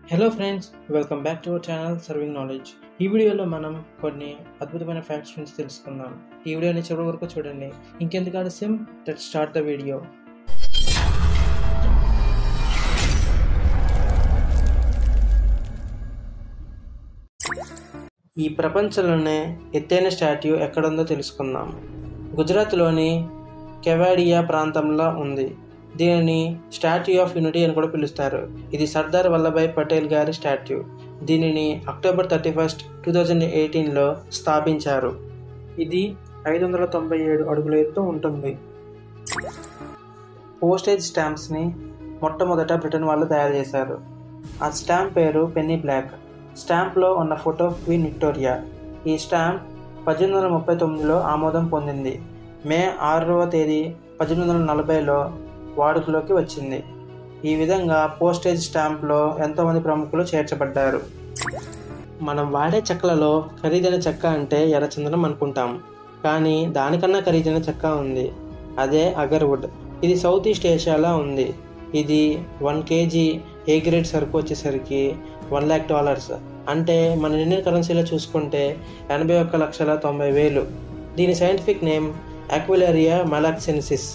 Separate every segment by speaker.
Speaker 1: hello friends welcome back to our channel serving knowledge ఈ వీడియోలో మనం కొన్ని అద్భుతమైన ఫ్యాక్ట్స్ గురించి తెలుసుకుందాం ఈ వీడియోని చివరి వరకు చూడండి ఇంకెందుకు ఆలస్యం లెట్ స్టార్ట్ ద వీడియో ఈ ప్రపంచంలోనే ఎత్తైన స్టాట్యూ ఎక్కడుందో తెలుసుకుందాం గుజరాత్లోని కెవాడియా ప్రాంతంలో ఉంది దీనిని స్టాట్యూ ఆఫ్ యూనిటీ అని కూడా పిలుస్తారు ఇది సర్దార్ వల్లభాయ్ పటేల్ గారి స్టాట్యూ దీనిని October thirty first two thousand ఎయిటీన్లో స్థాపించారు ఇది ఐదు వందల తొంభై ఏడు అడుగుల ఎత్తు ఉంటుంది పోస్టేజ్ స్టాంప్స్ని మొట్టమొదట బ్రిటన్ వాళ్ళు తయారు చేశారు ఆ స్టాంప్ పేరు పెన్నీ బ్లాక్ స్టాంప్లో ఉన్న ఫోటో క్వీన్ విక్టోరియా ఈ స్టాంప్ పద్దెనిమిది వందల ముప్పై తొమ్మిదిలో ఆమోదం పొందింది మే ఆరవ తేదీ పద్దెనిమిది వందల నలభైలో వాడుకలోకి వచ్చింది ఈ విధంగా పోస్టేజ్ స్టాంప్లో ఎంతోమంది ప్రముఖులు చేర్చబడ్డారు మనం వాడే చెక్కలలో ఖరీదైన చెక్క అంటే ఎర్రచందనం అనుకుంటాం కానీ దానికన్నా ఖరీదైన చెక్క ఉంది అదే అగర్వుడ్ ఇది సౌత్ ఈస్ట్ ఏషియాలో ఉంది ఇది వన్ కేజీ ఏ గ్రేడ్ సరుకు వచ్చేసరికి వన్ ల్యాక్ డాలర్స్ అంటే మన ఇండియన్ కరెన్సీలో చూసుకుంటే ఎనభై ఒక్క లక్షల తొంభై వేలు దీని సైంటిఫిక్ నేమ్ అక్విలేరియా మలాక్సెన్సిస్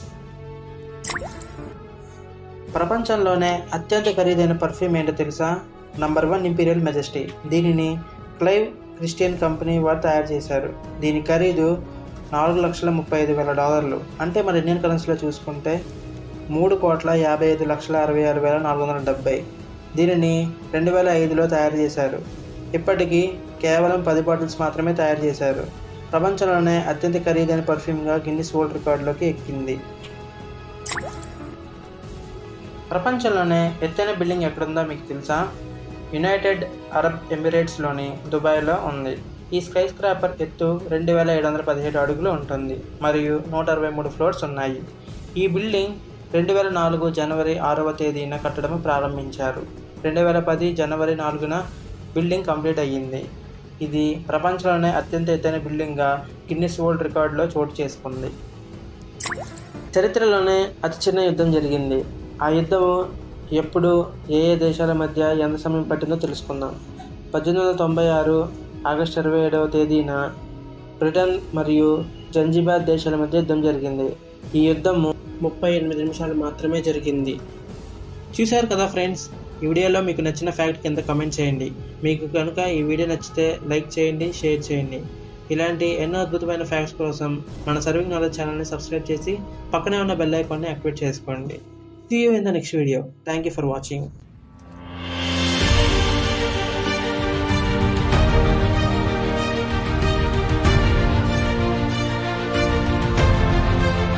Speaker 1: ప్రపంచంలోనే అత్యంత ఖరీదైన పర్ఫ్యూమ్ ఏంటో తెలుసా నంబర్ వన్ ఇంపీరియల్ మెజెస్టీ దీనిని క్లైవ్ క్రిస్టియన్ కంపెనీ వారు తయారు చేశారు దీని ఖరీదు నాలుగు లక్షల ముప్పై ఐదు వేల డాలర్లు అంటే మన ఇండియన్ కరెన్సీలో చూసుకుంటే మూడు కోట్ల యాభై ఐదు లక్షల అరవై ఆరు వేల నాలుగు వందల డెబ్బై దీనిని రెండు వేల ఐదులో తయారు చేశారు ఇప్పటికీ కేవలం పది బాటిల్స్ మాత్రమే తయారు చేశారు ప్రపంచంలోనే అత్యంత ఖరీదైన పర్ఫ్యూమ్గా గిన్నిస్ వరల్డ్ రికార్డులోకి ఎక్కింది ప్రపంచంలోనే ఎత్తైన బిల్డింగ్ ఎక్కడుందో మీకు తెలుసా యునైటెడ్ అరబ్ ఎమిరేట్స్లోని దుబాయ్లో ఉంది ఈ స్కై స్క్రాపర్ ఎత్తు రెండు వేల ఏడు వందల పదిహేడు అడుగులు ఉంటుంది మరియు నూట అరవై మూడు ఫ్లోర్స్ ఉన్నాయి ఈ బిల్డింగ్ రెండు వేల నాలుగు జనవరి ఆరవ తేదీన కట్టడం ప్రారంభించారు రెండు వేల పది జనవరి నాలుగున బిల్డింగ్ కంప్లీట్ అయ్యింది ఇది ప్రపంచంలోనే అత్యంత ఎత్తైన బిల్డింగ్గా గిన్నిస్ వరల్డ్ రికార్డులో చోటు చేసుకుంది చరిత్రలోనే అతి చిన్న యుద్ధం జరిగింది ఆ యుద్ధం ఎప్పుడు ఏ ఏ దేశాల మధ్య ఎంత సమయం పట్టిందో తెలుసుకుందాం పద్దెనిమిది వందల తొంభై ఆరు ఆగస్టు ఇరవై ఏడవ తేదీన బ్రిటన్ మరియు జంజిబార్ దేశాల మధ్య యుద్ధం జరిగింది ఈ యుద్ధం ముప్పై ఎనిమిది నిమిషాలు మాత్రమే జరిగింది చూశారు కదా ఫ్రెండ్స్ ఈ వీడియోలో మీకు నచ్చిన ఫ్యాక్ట్ కింద కమెంట్ చేయండి మీకు కనుక ఈ వీడియో నచ్చితే లైక్ చేయండి షేర్ చేయండి ఇలాంటి ఎన్నో అద్భుతమైన ఫ్యాక్ట్స్ కోసం మన సర్వింగ్ నాలెడ్జ్ ఛానల్ని సబ్స్క్రైబ్ చేసి పక్కనే ఉన్న బెల్ ఐకాన్ని యాక్టివేట్ చేసుకోండి see you in the next video thank you for watching